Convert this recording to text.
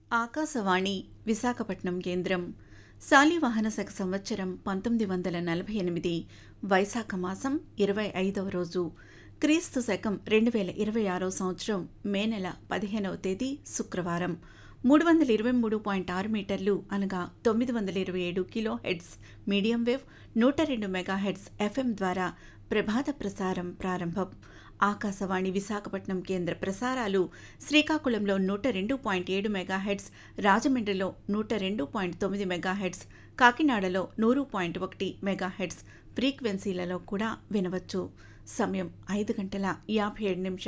ఆకాశవాణి విశాఖపట్నం కేంద్రం శాలివాహన శక సంవత్సరం పంతొమ్మిది వందల నలభై ఎనిమిది వైశాఖ మాసం ఇరవై ఐదవ రోజు క్రీస్తు శకం రెండు వేల ఇరవై ఆరో సంవత్సరం మే నెల పదిహేనవ తేదీ శుక్రవారం మూడు వందల ఇరవై మూడు పాయింట్ ఆరు మీటర్లు అనగా తొమ్మిది వందల ఇరవై ఏడు కిలో హెడ్స్ మీడియం వేవ్ నూట రెండు మెగా హెడ్స్ ఎఫ్ఎం ద్వారా ప్రభాత ప్రసారం ప్రారంభం ఆకాశవాణి విశాఖపట్నం కేంద్ర ప్రసారాలు శ్రీకాకుళంలో నూట రెండు పాయింట్ ఏడు మెగాహెడ్స్ రాజమండ్రిలో నూట రెండు పాయింట్ తొమ్మిది మెగాహెడ్స్ కాకినాడలో నూరు పాయింట్ ఒకటి మెగాహెడ్స్ ఫ్రీక్వెన్సీలలో కూడా వినవచ్చు సమయం ఐదు గంటల యాభై ఏడు నిమిషాలు